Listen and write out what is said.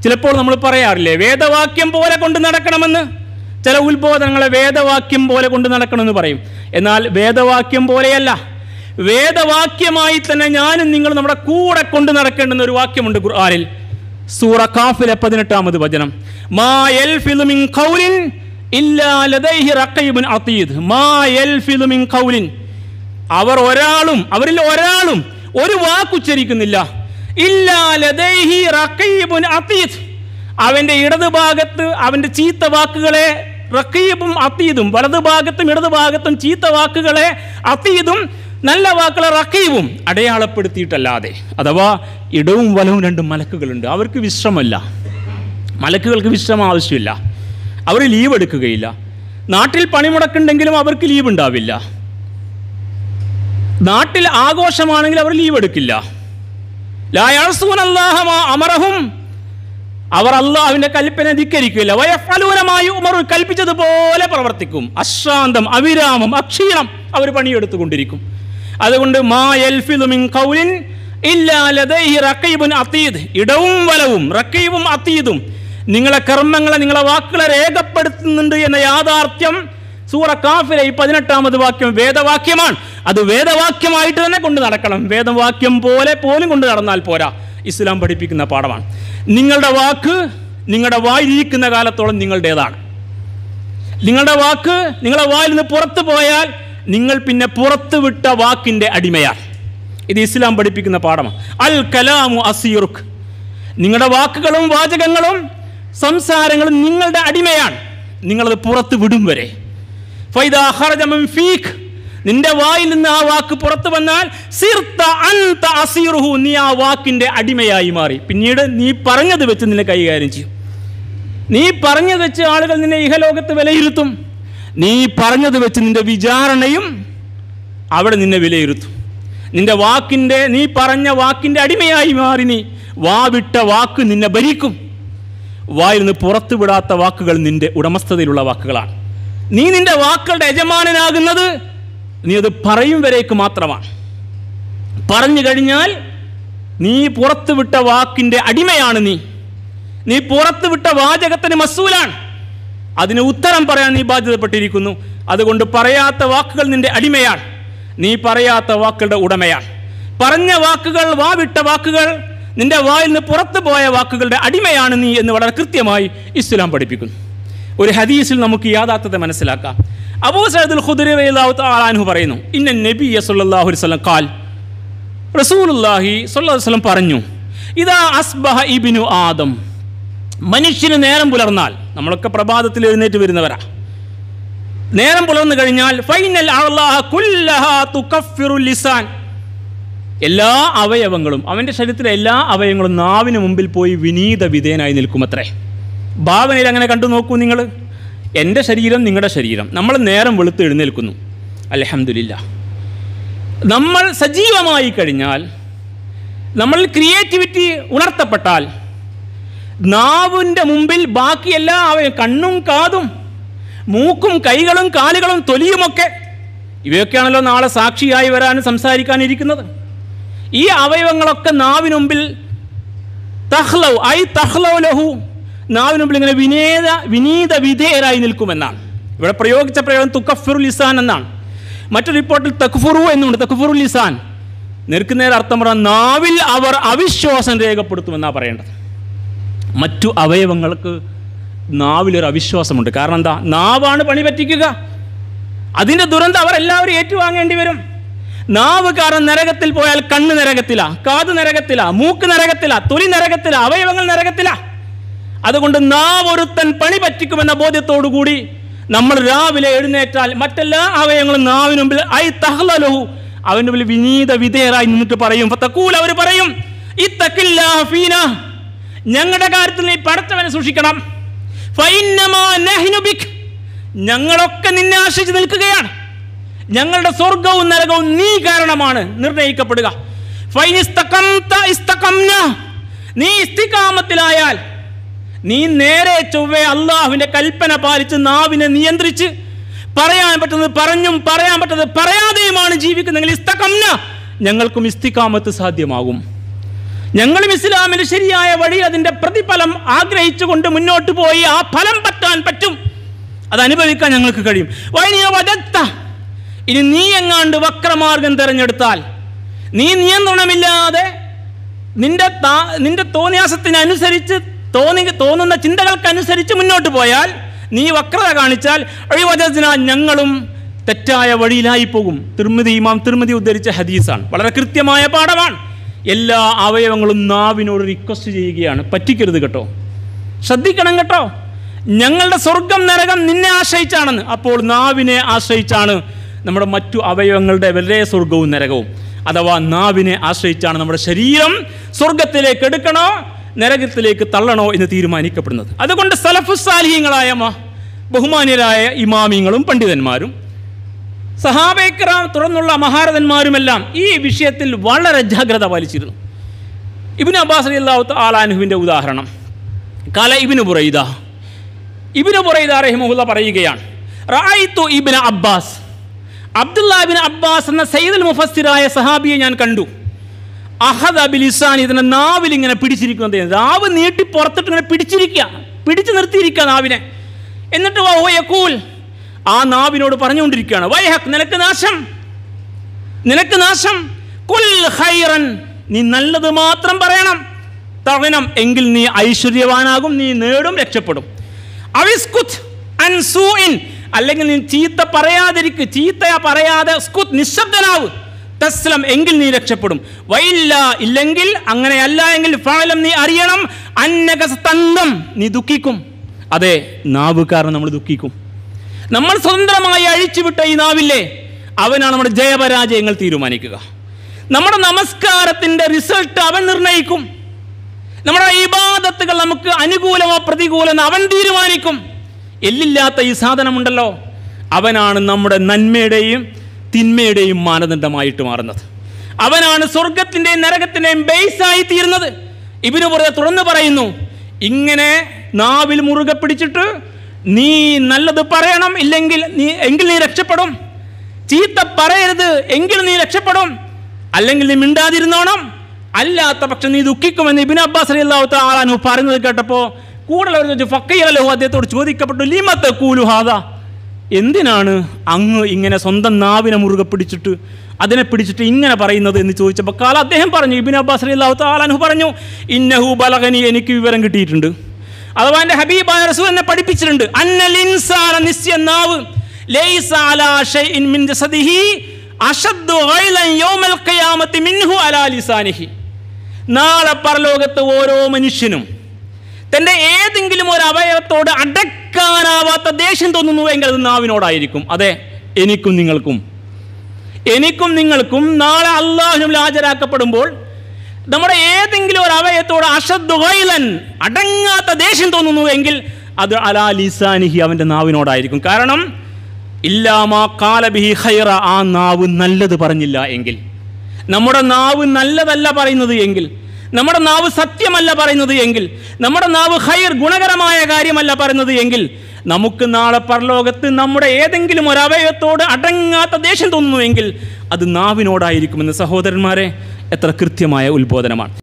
ചിലപ്പോൾ നമ്മൾ പറയാറില്ലേ വേദവാക്യം പോലെ കൊണ്ട് നടക്കണമെന്ന് ചില ഉത്ബോധനങ്ങളെ വേദവാക്യം പോലെ കൊണ്ട് നടക്കണമെന്ന് പറയും എന്നാൽ വേദവാക്യം പോലെയല്ല വേദവാക്യമായി തന്നെ ഞാനും നിങ്ങൾ നമ്മുടെ കൂടെ കൊണ്ട് നടക്കേണ്ടുന്ന ഒരു വാക്യമുണ്ട് ഖുർആനിൽ സൂറ കാഫിലെ പതിനെട്ടാമത് വചനം മാ യൽഫിദു മിൻ ഖൗലിൻ ഇല്ലാ ലദൈഹി റഖീബുൻ അതീദ് മാ യൽഫിദു മിൻ ഖൗലിൻ അവർ ഒരാളും അവരിൽ ഒരാളും ഒരു വാക്കുച്ചരിക്കുന്നില്ല ഇല്ലാ ലദൈഹി റഖീബുൻ അതീദ് അവന്റെ ഇടതുഭാഗത്ത് അവന്റെ ചീത്ത വാക്കുകളെ റഖീബും അതീദും വലതുഭാഗത്തും ഇടതുഭാഗത്തും ചീത്ത വാക്കുകളെ അതീദും നല്ല വാക്കുകളെ റഖീബും അടയാളപ്പെടുത്തിയിട്ടല്ലാതെ അഥവാ ഇടവും വലവും രണ്ട് മലക്കുകളുണ്ട് അവർക്ക് വിശ്രമല്ല മലക്കുകൾക്ക് വിശ്രമം ആവശ്യമില്ല അവർ ലീവ് എടുക്കുകയില്ല നാട്ടിൽ പണിമുടക്കുണ്ടെങ്കിലും അവർക്ക് ലീവ് ഉണ്ടാവില്ല നാട്ടിൽ ആഘോഷമാണെങ്കിൽ അവർ ലീവ് എടുക്കില്ല ലാ യഅ്സൂന അല്ലാഹ മാ അമറഹും അവർ അള്ളാഹുവിന്റെ കൽപ്പന ധിക്കരിക്കില്ല വയഫലൂനമായി ഉമർ കൽപ്പിച്ചതുപോലെ പ്രവർത്തിക്കും അശ്രാന്തം അവിരാമം അക്ഷീണം അവർ പണിയെടുത്തുകൊണ്ടിരിക്കും അതുകൊണ്ട് മാ യൽഫിദു മിൻ ഖൗലിൻ ഇല്ലാ ലദൈഹി റഖീബുൻ അതീദ് ഇടവും വലവും റഖീബും അതീദും നിങ്ങളെ കർമ്മങ്ങളെ നിങ്ങളെ വാക്കുകളെ രേഖപ്പെടുത്തുന്നുണ്ട് എന്ന യാഥാർത്ഥ്യം സൂറ കാഫിലെ ഈ പതിനെട്ടാമത് വാക്യം വേദവാക്യമാണ് അത് വേദവാക്യമായിട്ട് തന്നെ കൊണ്ട് നടക്കണം വേദവാക്യം പോലെ പോലും കൊണ്ട് നടന്നാൽ പോരാ ഇസ്ലാം പഠിപ്പിക്കുന്ന പാഠമാണ് നിങ്ങളുടെ വാക്ക് നിങ്ങളുടെ വായിരിക്കുന്ന കാലത്തോളം നിങ്ങളുടേതാണ് നിങ്ങളുടെ വാക്ക് നിങ്ങളുടെ വായിൽ നിന്ന് പുറത്തു പോയാൽ നിങ്ങൾ പിന്നെ പുറത്തു വിട്ട വാക്കിൻ്റെ അടിമയാണ് ഇത് ഇസ്ലാം പഠിപ്പിക്കുന്ന പാഠമാണ് അൽ കലാമു അസീറുഖ് നിങ്ങളുടെ വാക്കുകളും വാചകങ്ങളും സംസാരങ്ങളും നിങ്ങളുടെ അടിമയാണ് നിങ്ങളത് പുറത്ത് വിടും വരെ ഫൈദാ ഖറജ മിൻ ഫീഖ് നിന്റെ വായിൽ നിന്ന് ആ വാക്ക് പുറത്തു വന്നാൽ സിർത്ത അൻത അസീറുഹു നീ ആ വാക്കിന്റെ അടിമയായി മാറി പിന്നീട് നീ പറഞ്ഞത് വെച്ച് നിന്നെ കൈകാര്യം ചെയ്യും നീ പറഞ്ഞത് വെച്ച് ആളുകൾ നിന്നെ ഇഹലോകത്ത് വിലയിരുത്തും നീ പറഞ്ഞത് വെച്ച് നിന്റെ വിചാരണയും അവിടെ നിന്നെ വിലയിരുത്തും നിന്റെ വാക്കിൻ്റെ നീ പറഞ്ഞ വാക്കിൻ്റെ അടിമയായി മാറി നീ വാ വിട്ട വാക്ക് നിന്നെ ഭരിക്കും വായിൽ നിന്ന് പുറത്തു വിടാത്ത വാക്കുകൾ നിന്റെ ഉടമസ്ഥതയിലുള്ള വാക്കുകളാണ് നീ നിന്റെ വാക്കുകളുടെ യജമാനനാകുന്നത് നീ അത് പറയും വരേക്ക് മാത്രമാണ് പറഞ്ഞു കഴിഞ്ഞാൽ നീ പുറത്തു വിട്ട വാക്കിൻ്റെ അടിമയാണ് നീ നീ പുറത്തു വിട്ട വാചകത്തിന് മസൂലാണ് അതിന് ഉത്തരം പറയാൻ നീ ബാധ്യതപ്പെട്ടിരിക്കുന്നു അതുകൊണ്ട് പറയാത്ത വാക്കുകൾ നിന്റെ അടിമയാണ് നീ പറയാത്ത വാക്കുകളുടെ ഉടമയാണ് പറഞ്ഞ വാക്കുകൾ വാവിട്ട വാക്കുകൾ നിന്റെ വായിൽ നിന്ന് പുറത്തു പോയ വാക്കുകളുടെ അടിമയാണ് നീ എന്ന് വളരെ കൃത്യമായി ഇസ്ലാം പഠിപ്പിക്കുന്നു ഒരു ഹദീസിൽ നമുക്ക് ഈ യാഥാർത്ഥ്യത്തെ മനസ്സിലാക്കാം അബൂ സൈദുൽ ഖുദരി റളിയല്ലാഹു തആല അൻഹു പറയുന്നു ഇന്ന നബിയ സല്ലല്ലാഹു അലൈഹി വസല്ലം ഖാൽ റസൂലുള്ളാഹി സ്വല്ലല്ലാഹു അലൈഹി വസല്ലം പറഞ്ഞു ഇതാ അസ്ബഹ ഇബ്നു ആദം മനുഷ്യന് നേരം പുലർന്നാൽ നമ്മളൊക്കെ പ്രഭാതത്തിൽ എഴുന്നേറ്റ് വരുന്നവരാ നേരം പുലർന്നു കഴിഞ്ഞാൽ ഫൈനൽ അള്ളാഹ കുല്ലഹ തുകഫിറു ലിസാൻ എല്ലാ അവയവങ്ങളും അവൻ്റെ ശരീരത്തിലെ എല്ലാ അവയവങ്ങളും നാവിന് മുമ്പിൽ പോയി വിനീത വിധേയനായി നിൽക്കുമത്രേ ഭാവനയിൽ അങ്ങനെ കണ്ടു നോക്കൂ നിങ്ങൾ എൻ്റെ ശരീരം നിങ്ങളുടെ ശരീരം നമ്മൾ നേരം വെളുത്ത് എഴുന്നേൽക്കുന്നു അലഹമില്ല നമ്മൾ സജീവമായി കഴിഞ്ഞാൽ നമ്മൾ ക്രിയേറ്റിവിറ്റി ഉണർത്തപ്പെട്ടാൽ നാവിൻ്റെ മുമ്പിൽ ബാക്കി എല്ലാ അവയും കണ്ണും കാതും മൂക്കും കൈകളും കാലുകളും തൊലിയുമൊക്കെ ഇവയൊക്കെയാണല്ലോ നാളെ സാക്ഷിയായി വരാനും സംസാരിക്കാനിരിക്കുന്നത് ഈ അവയവങ്ങളൊക്കെ നാവിന് മുമ്പിൽ തഹ്ലവ് ഐ തഹ്ലവ് ലഹു നാവിന് മുമ്പിൽ ഇങ്ങനെ വിനേത വിനീത വിധേയരായി നിൽക്കുമെന്നാണ് ഇവിടെ പ്രയോഗിച്ച പ്രയോഗം തുക്കഫിറുൽ ലിസാൻ എന്നാണ് മറ്റൊരു റിപ്പോർട്ടിൽ തക്ഫുറു എന്നുണ്ട് തക്ഫുറുൽ ലിസാൻ നിൽക്കുന്നതിന് അർത്ഥം പറഞ്ഞാൽ നാവിൽ അവർ അവിശ്വാസം രേഖപ്പെടുത്തുമെന്നാണ് പറയേണ്ടത് മറ്റു അവയവങ്ങൾക്ക് നാവിലൊരു അവിശ്വാസമുണ്ട് കാരണം എന്താ നാവാണ് പണി പറ്റിക്കുക അതിൻ്റെ ദുരന്തം അവർ എല്ലാവരും ഏറ്റുവാങ്ങേണ്ടി വരും നാവ് കാരണം നരകത്തിൽ പോയാൽ കണ്ണ് നരകത്തില കാത് നരകത്തില മൂക്ക് നരകത്തില തൊലി നരകത്തില അവയവങ്ങൾ നരകത്തില അതുകൊണ്ട് നാവ് ഒരുത്തൻ പണി പറ്റിക്കുമെന്ന ബോധ്യത്തോടുകൂടി നമ്മൾ രാവിലെ എഴുന്നേറ്റാൽ മറ്റെല്ലാ അവയവങ്ങളും നാവിന് മുമ്പിൽ ഐ തഹ്ലലഹു അവൻ്റെ മുമ്പിൽ വിനീത വിധേയരായി നിന്നിട്ട് പറയും ഫത്തക്കൂൽ അവർ പറയും ഇത്തക്കില്ലാ ഫീന ഞങ്ങളുടെ കാര്യത്തിൽ നീ പടച്ചവനെ സൂക്ഷിക്കണം ഫൈന്നമാ നഹ്നു ബിക്. ഞങ്ങളൊക്കെ നിന്നെ ആശ്രയിച്ച് നിൽക്കുകയാണ് ഞങ്ങളുടെ സ്വർഗവും നരകവും നീ കാരണമാണ് നിർണയിക്കപ്പെടുക ഫൈൻ ഇസ്തഖംത ഇസ്തഖംന. നീ ഇസ്തികാമത്തിലായാൽ നീ നേരെ ചൊവ്വേ അള്ളാഹുവിന്റെ കൽപ്പന പാലിച്ച് നാവിനെ നിയന്ത്രിച്ച് പറയാൻ പറ്റുന്നത് പറഞ്ഞും പറയാൻ പറ്റുന്നത് പറയാതെയുമാണ് ജീവിക്കുന്നതെങ്കിൽ ഇസ്തഖംന ഞങ്ങൾക്കും ഇസ്തികാമത്ത് സാധ്യമാകും ഞങ്ങളും ഇസ്ലാമിൽ ശരിയായ വഴി അതിൻ്റെ പ്രതിഫലം ആഗ്രഹിച്ചുകൊണ്ട് മുന്നോട്ട് പോയി ആ ഫലം പറ്റാൻ പറ്റും അത് അനുഭവിക്കാൻ ഞങ്ങൾക്ക് കഴിയും വൈനിയ വദത്ത ഇനി നീ എങ്ങാണ്ട് വക്രമാർഗം തിരഞ്ഞെടുത്താൽ നീ നിയന്ത്രണമില്ലാതെ നിന്റെ താ- നിന്റെ തോന്നിയാസത്തിനനുസരിച്ച് തോന്നി തോന്നുന്ന ചിന്തകൾക്കനുസരിച്ച് മുന്നോട്ട് പോയാൽ നീ വക്രത കാണിച്ചാൽ അഴിവചന ഞങ്ങളും തെറ്റായ വഴിയിലായി പോകും തിർമിതി ഇമാം തിർമിതി ഉദ്ധരിച്ച ഹദീസാണ് വളരെ കൃത്യമായ പാഠമാണ് എല്ലാ അവയവങ്ങളും നാവിനോട് റിക്വസ്റ്റ് ചെയ്യുകയാണ് പറ്റിക്കരുത് കേട്ടോ ശ്രദ്ധിക്കണം കേട്ടോ ഞങ്ങളുടെ സ്വർഗം നരകം നിന്നെ ആശ്രയിച്ചാണെന്ന് അപ്പോൾ നാവിനെ ആശ്രയിച്ചാണ് നമ്മുടെ മറ്റു അവയവങ്ങളുടെ വളരെ സ്വർഗവും നരകവും അഥവാ നാവിനെ ആശ്രയിച്ചാണ് നമ്മുടെ ശരീരം സ്വർഗത്തിലേക്ക് എടുക്കണോ നരകത്തിലേക്ക് തള്ളണോ എന്ന് തീരുമാനിക്കപ്പെടുന്നത് അതുകൊണ്ട് സലഫുസാലിഹ്യങ്ങളായ മ- ബഹുമാന്യരായ ഇമാമിങ്ങളും പണ്ഡിതന്മാരും സഹാബേക്കറാം തുറന്നുള്ള മഹാരഥന്മാരുമെല്ലാം ഈ വിഷയത്തിൽ വളരെ ജാഗ്രത പാലിച്ചിരുന്നു ഇബിന് അബ്ബാസ് അലി അള്ളാഹു ആലാനുഹുവിൻ്റെ ഉദാഹരണം കല ഇബിന് ബുറൈദ ഇബിന് ബുറൈദ റഹിമുല്ല പറയുകയാണ് റായിത്തു Ibn Abbas Abdullah Ibn Abbas എന്ന സയ്യിദുൽ മുഫസ്സിറായ സഹാബിയെ ഞാൻ കണ്ടു അഹദ് അബിലിസാൻ ഇതിനെ നാവിൽ ഇങ്ങനെ പിടിച്ചിരിക്കുന്നത് നാവ് നീട്ടി പുറത്തിട്ട് ഇങ്ങനെ പിടിച്ചിരിക്കുക പിടിച്ചു നിർത്തിയിരിക്കുക നാവിനെ എന്നിട്ട് വഹുവ യഖൂൽ ആ നാവിനോട് പറഞ്ഞുകൊണ്ടിരിക്കുകയാണ് വൈഹക് നിനക്ക് നാശം നിനക്ക് നാശം കുൽ ഖൈറൻ നീ നല്ലത് മാത്രം പറയണം തവണം എങ്കിൽ നീ ഐശ്വര്യവാനാകും നീ നേടും രക്ഷപ്പെടും അവിസ്കുത് അൻ സൂഇൻ അല്ലെങ്കിൽ നീ ചീത്ത പറയാതിരിക്ക് ചീത്ത പറയാതെ സ്കുത് നിശബ്ദനാവ് തസ്ലം എങ്കിൽ നീ രക്ഷപ്പെടും വൈല്ല ഇല്ലെങ്കിൽ അങ്ങനെയല്ല എങ്കിൽ ഫലം നീ അറിയണം അന്നക തന്തം നീ ദുഃഖിക്കും അതെ നാവ് കാരണം നമ്മൾ ദുഃഖിക്കും നമ്മൾ സ്വതന്ത്രമായി അഴിച്ചുവിട്ട ഈ നാവില്ലേ അവനാണ് നമ്മുടെ ജയപരാജയങ്ങൾ തീരുമാനിക്കുക നമ്മുടെ നമസ്കാരത്തിൻ്റെ റിസൾട്ട് അവൻ നിർണ്ണയിക്കും നമ്മുടെ ഇബാദത്തുകൾ നമുക്ക് അനുകൂലമോ പ്രതികൂലമോ അവൻ തീരുമാനിക്കും എല്ലില്ലാത്ത ഈ സാധനമുണ്ടല്ലോ അവനാണ് നമ്മുടെ നന്മയുടെയും തിന്മയുടെയും മാനദണ്ഡമായിട്ട് മാറുന്നത് അവനാണ് സ്വർഗത്തിൻ്റെയും നരകത്തിൻ്റെയും ബേസായി തീരുന്നത് ഇവന് പുറത്തെ തുറന്നു പറയുന്നു ഇങ്ങനെ നാവിൽ മുറുകെ പിടിച്ചിട്ട് നീ നല്ലത് പറയണം ഇല്ലെങ്കിൽ നീ എങ്കിൽ നീ രക്ഷപ്പെടും ചീത്ത പറയരുത് എങ്കിൽ നീ രക്ഷപ്പെടും അല്ലെങ്കിൽ നീ മിണ്ടാതിരുന്നോണം അല്ലാത്ത പക്ഷം നീ ദുഃഖിക്കുമെന്ന് ഇബിൻ അബ്ബാസ് അലി അള്ളാഹു ആളാനു പറയുന്നത് കേട്ടപ്പോൾ കൂടുതൽ ഫക്കയ്യലഹു അദ്ദേഹത്തോട് ചോദിക്കപ്പെട്ടു ലിമത്ത് കൂലുഹാദ എന്തിനാണ് അങ്ങ് ഇങ്ങനെ സ്വന്തം നാവിനെ മുറുകെ പിടിച്ചിട്ട് അതിനെ പിടിച്ചിട്ട് ഇങ്ങനെ പറയുന്നത് എന്ന് ചോദിച്ചപ്പോൾ കാല അദ്ദേഹം പറഞ്ഞു ഇബിൻ അബ്ബാസ് അലി അള്ളാഹു താലാനു പറഞ്ഞു ഇന്നഹു ബലഗനി എനിക്ക് വിവരം കിട്ടിയിട്ടുണ്ട് അഥവാ എൻ്റെ ഹബീബായ റസൂൽ എന്നെ പഠിപ്പിച്ചിട്ടുണ്ട് അന്നൽ ഇൻസാന നിശ്ചയ നാവ് ലൈസ അലാ ഷൈഇൻ മിൻ ജസദിഹി അഷദ്ദു ഗൈലൻ യൗമൽ ഖിയാമത്തി മിൻഹു അലാ ലിസാനിഹി നാളെ പരലോകത്ത് ഓരോ മനുഷ്യനും തൻ്റെ ഏതെങ്കിലും ഒരു അവയവത്തോട് അടക്കാനാവാത്ത ദേഷ്യം തോന്നുന്നുവെങ്കിൽ അത് നാവിനോടായിരിക്കും അതെ എനിക്കും നിങ്ങൾക്കും എനിക്കും നിങ്ങൾക്കും നാളെ അള്ളാഹുവിൽ ഹാജരാക്കപ്പെടുമ്പോൾ നമ്മുടെ ഏതെങ്കിലും ഒരു അവയത്തോട് അഷദ്ദുഹൈലൻ അടങ്ങാത്ത ദേഷ്യം തോന്നുന്നുവെങ്കിൽ അത് അലാ ലിസാനിഹി അവൻ്റെ നാവിനോടായിരിക്കും കാരണം ഇല്ലാമാ കാലബിഹി ഖൈറ ആ നാവ് നല്ലത് പറഞ്ഞില്ല എങ്കിൽ നമ്മുടെ നാവ് നല്ലതല്ല പറയുന്നത് എങ്കിൽ നമ്മുടെ നാവ് സത്യമല്ല പറയുന്നത് എങ്കിൽ നമ്മുടെ നാവ് ഖൈർ ഗുണകരമായ കാര്യമല്ല പറയുന്നത് എങ്കിൽ നമുക്ക് നാളെ പരലോകത്ത് നമ്മുടെ ഏതെങ്കിലും ഒരു അവയവത്തോട് അടങ്ങാത്ത ദേഷ്യം തോന്നുന്നുവെങ്കിൽ അത് നാവിനോടായിരിക്കുമെന്ന് സഹോദരന്മാരെ എത്ര കൃത്യമായ ഉത്ബോധനമാണ്